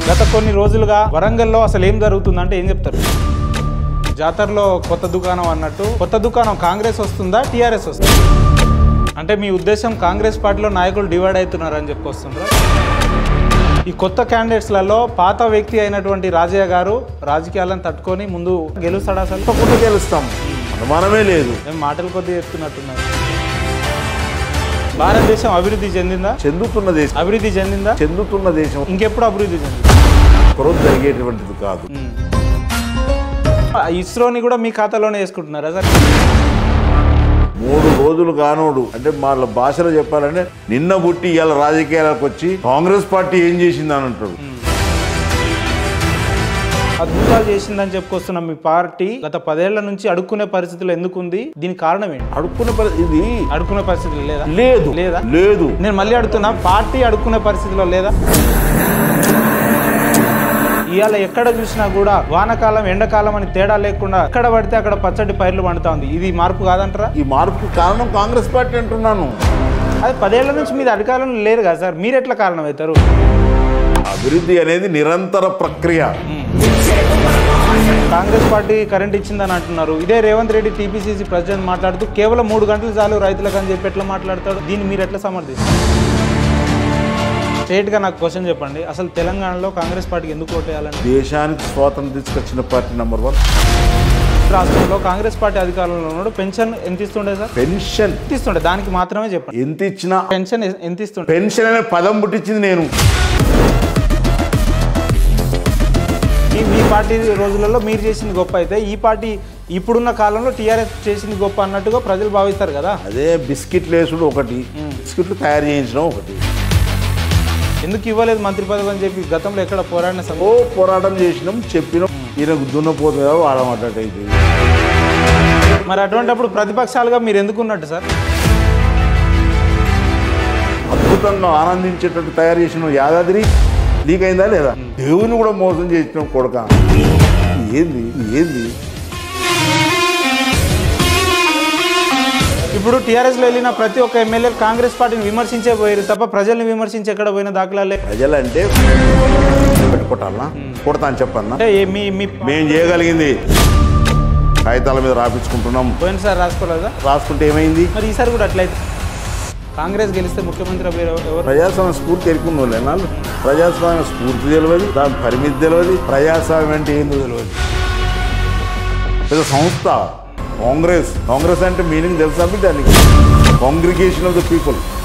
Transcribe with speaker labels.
Speaker 1: గత కొన్ని రోజులుగా వరంగల్లో అసలు ఏం జరుగుతుందంటే ఏం చెప్తారు జాతరలో కొత్త దుకాణం అన్నట్టు కొత్త దుకాణం కాంగ్రెస్ వస్తుందా టీఆర్ఎస్ వస్తుందా అంటే మీ ఉద్దేశం కాంగ్రెస్ పార్టీలో నాయకులు డివైడ్ అవుతున్నారని చెప్పుకొస్తుండ్రా ఈ కొత్త క్యాండిడేట్స్లలో పాత వ్యక్తి అయినటువంటి రాజయ్య గారు రాజకీయాలను తట్టుకొని ముందు గెలుస్తాడు అసలు
Speaker 2: తప్పకుండా గెలుస్తాం అనుమానమే లేదు
Speaker 1: ఏం మాటలు కొద్దిగా చెప్తున్నట్టున్నారు భారతదేశం అభివృద్ధి చెందిందా
Speaker 2: చెందుతున్న దేశం
Speaker 1: అభివృద్ధి చెందిందా
Speaker 2: చెందుతున్న దేశం
Speaker 1: ఇంకెప్పుడు అభివృద్ధి చెందింది
Speaker 2: ఒకరోజు జరిగేటువంటిది కాదు
Speaker 1: ఆ ఇస్రోని కూడా మీ ఖాతాలోనే వేసుకుంటున్నారా సార్
Speaker 2: మూడు రోజులు కానోడు అంటే వాళ్ళ భాషలో చెప్పాలంటే నిన్న పుట్టి ఇవాళ రాజకీయాలకు వచ్చి కాంగ్రెస్ పార్టీ ఏం చేసింది అని అంటాడు
Speaker 1: అద్భుతాలు చేసిందని చెప్పుకొస్తున్న మీ పార్టీ గత పదేళ్ల నుంచి అడుక్కునే పరిస్థితులు ఎందుకుంది దీనికి కారణం ఏంటి
Speaker 2: అడుక్కునే పరి- ఇది
Speaker 1: అడుక్కునే పరిస్థితులు లేదా
Speaker 2: లేదు
Speaker 1: లేదా?
Speaker 2: లేదు
Speaker 1: నేను మళ్ళీ అడుగుతున్నా పార్టీ అడుక్కునే పరిస్థితిలో లేదా ఇవాళ ఎక్కడ చూసినా కూడా వానకాలం ఎండాకాలం అని తేడా లేకుండా ఎక్కడ పడితే అక్కడ పచ్చడి పైర్లు పండుతా ఉంది ఇది మార్పు కాదంటారా
Speaker 2: ఈ మార్పుకి కారణం కాంగ్రెస్ పార్టీ అంటున్నాను
Speaker 1: అది పదేళ్ల నుంచి మీది అధికారంలో లేరు కదా సార్ మీరు ఎట్లా కారణం అవుతారు
Speaker 2: అభివృద్ధి అనేది నిరంతర ప్రక్రియ
Speaker 1: కాంగ్రెస్ పార్టీ కరెంట్ ఇచ్చిందని అంటున్నారు ఇదే రేవంత్ రెడ్డి టీపీసీసీ ప్రెసిడెంట్ మాట్లాడుతూ కేవలం మూడు గంటలు చాలు రైతులకు అని చెప్పి ఎట్లా మాట్లాడతాడు దీన్ని మీరు ఎట్లా సమర్థిస్తారు స్ట్రేట్గా నాకు క్వశ్చన్ చెప్పండి అసలు తెలంగాణలో కాంగ్రెస్ పార్టీకి ఎందుకు ఓటేయాలని
Speaker 2: దేశానికి స్వాతంత్రం తీసుకొచ్చిన పార్టీ నెంబర్ వన్
Speaker 1: రాష్ట్రంలో కాంగ్రెస్ పార్టీ అధికారంలో ఉన్నాడు పెన్షన్ ఎంత ఇస్తుండే సార్
Speaker 2: పెన్షన్
Speaker 1: ఎంత ఇస్తుండే దానికి మాత్రమే చెప్పండి
Speaker 2: ఎంత ఇచ్చినా
Speaker 1: పెన్షన్ ఎ- ఎంత ఇస్తుండే
Speaker 2: పెన్షన్ అనే పదం పుట్టించింది నేను
Speaker 1: ఈ మీ పార్టీ రోజులలో మీరు చేసింది గొప్ప అయితే ఈ పార్టీ ఇప్పుడున్న కాలంలో టీఆర్ఎస్ చేసింది గొప్ప అన్నట్టుగా ప్రజలు భావిస్తారు కదా
Speaker 2: అదే బిస్కెట్లు వేసుడు ఒకటి బిస్కెట్లు తయారు చేయించడం ఒకటి
Speaker 1: ఎందుకు ఇవ్వలేదు మంత్రి పదవి అని చెప్పి గతంలో ఎక్కడ పోరాడిన
Speaker 2: ఓ
Speaker 1: సమయం
Speaker 2: పోరాటం చేసినాం చెప్పినాం ఈయన దున్నపోతే వాడమన్నట్టయితే
Speaker 1: మరి అటువంటిప్పుడు ప్రతిపక్షాలుగా మీరు ఎందుకు ఉన్నట్టు సార్
Speaker 2: అద్భుతంగా ఆనందించేటట్టు తయారు చేసిన యాదాద్రి లీక్ అయిందా లేదా దేవుని కూడా మోసం చేసిన కొడక ఏంది ఏంది
Speaker 1: ఇప్పుడు టీఆర్ఎస్ లో వెళ్ళిన ప్రతి ఒక్క ఎమ్మెల్యే కాంగ్రెస్ పార్టీని విమర్శించే పోయారు తప్ప ప్రజల్ని విమర్శించి ఎక్కడ పోయిన దాఖలాలే
Speaker 2: ప్రజలంటే పెట్టుకోటాలనా కొడతా అని చెప్పన్నా
Speaker 1: అంటే ఏ- మీ మీ
Speaker 2: మేము చేయగలిగింది కాగితాల మీద రాపించుకుంటున్నాం
Speaker 1: పోయినసారి రాసుకోలేదా
Speaker 2: రాసుకుంటే ఏమైంది
Speaker 1: మరి ఈసారి కూడా అట్లయితే కాంగ్రెస్ గెలిస్తే ముఖ్యమంత్రి అభ్యర్థి ఎవరు
Speaker 2: ప్రజాస్వామ్య స్ఫూర్తి ఎరుకున్న వాళ్ళు ఎన్నాళ్ళు ప్రజాస్వామ్య స్ఫూర్తి తెలియదు దాని పరిమితి తెలియదు ప్రజాస్వామ్యం అంటే ఏందో తెలియదు పెద్ద సంస్థ కాంగ్రెస్ కాంగ్రెస్ అంటే మీనింగ్ తెలుసా మీకు దానికి కాంగ్రిగేషన్ ఆఫ్ ద పీపుల్